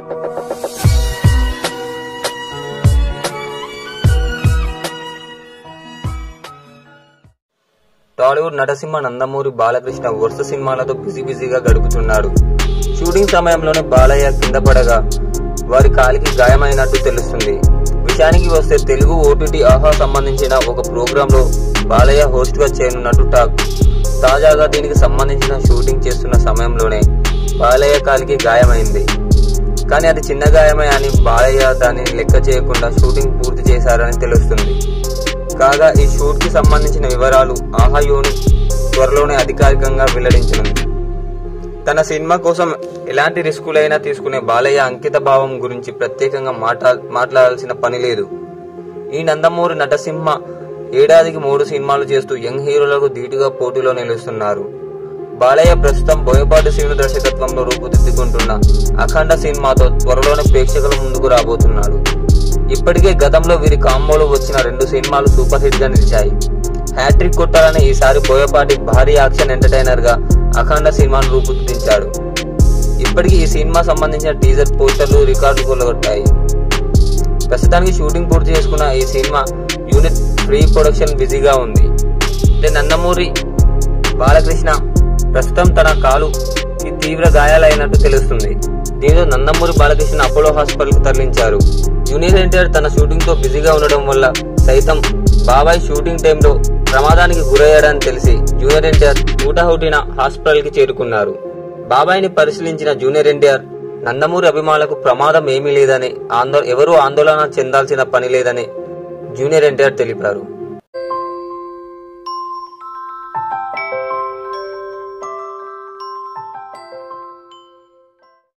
టాలీవుడ్ నటసింహ నందమూరి బాలకృష్ణ వరుస సినిమాలతో బిజీ బిజీగా గడుపుతున్నాడు షూటింగ్ సమయంలోనే బాలయ్య కింద పడగా వారి కాలికి గాయమైనట్టు తెలుస్తుంది విషయానికి వస్తే తెలుగు ఓటీటీ ఆహా సంబంధించిన ఒక ప్రోగ్రామ్ లో బాలయ్య హోస్ట్ గా చేరున్నట్టు టాక్ తాజాగా దీనికి సంబంధించిన షూటింగ్ చేస్తున్న సమయంలోనే బాలయ్య కాలికి గాయమైంది కానీ అది చిన్న గాయమే అని బాలయ్య దానిని లెక్క చేయకుండా షూటింగ్ పూర్తి చేశారని తెలుస్తుంది కాగా ఈ షూట్ కి సంబంధించిన వివరాలు ఆహా యూనిట్ త్వరలోనే అధికారికంగా వెల్లడించనుంది తన సినిమా కోసం ఎలాంటి రిస్కులైనా తీసుకునే బాలయ్య అంకిత భావం గురించి ప్రత్యేకంగా మాట్లా మాట్లాడాల్సిన పని లేదు ఈ నందమూరి నటసింహ ఏడాదికి మూడు సినిమాలు చేస్తూ యంగ్ హీరోలకు ధీటుగా పోటీలో నిలుస్తున్నారు బాలయ్య ప్రస్తుతం బోయపాటి శ్రీను దర్శకత్వంలో రూపుదిద్దుకుంటున్న అఖండ సినిమాతో త్వరలోనే ప్రేక్షకుల ముందుకు రాబోతున్నాడు ఇప్పటికే గతంలో వీరి కాంబోలో వచ్చిన రెండు సినిమాలు సూపర్ హిట్ గా నిలిచాయి హ్యాట్రిక్ కొట్టాలని ఈసారి బోయపాటి భారీ యాక్షన్ ఎంటర్టైనర్ గా అఖండ సినిమాను రూపుదిద్దించాడు ఇప్పటికీ ఈ సినిమా సంబంధించిన టీజర్ పోస్టర్లు రికార్డు కొల్లగొట్టాయి ప్రస్తుతానికి షూటింగ్ పూర్తి చేసుకున్న ఈ సినిమా యూనిట్ ప్రీ ప్రొడక్షన్ బిజీగా ఉంది అంటే నందమూరి బాలకృష్ణ ప్రస్తుతం తన కాలుకి తీవ్ర గాయాలైనట్టు తెలుస్తుంది దీంతో నందమూరి బాలకృష్ణ అపోలో హాస్పిటల్ కు తరలించారు జూనియర్ ఎన్టీఆర్ తన షూటింగ్ తో బిజీగా ఉండడం వల్ల సైతం బాబాయ్ షూటింగ్ టైంలో ప్రమాదానికి గురయ్యాడని తెలిసి జూనియర్ ఎన్టీఆర్ హూటాహుటిన హాస్పిటల్ కి చేరుకున్నారు బాబాయ్ ని పరిశీలించిన జూనియర్ ఎన్టీఆర్ నందమూరి అభిమానులకు ప్రమాదం ఏమీ లేదని ఆందో ఎవరూ ఆందోళన చెందాల్సిన పని లేదని జూనియర్ ఎన్టీఆర్ తెలిపారు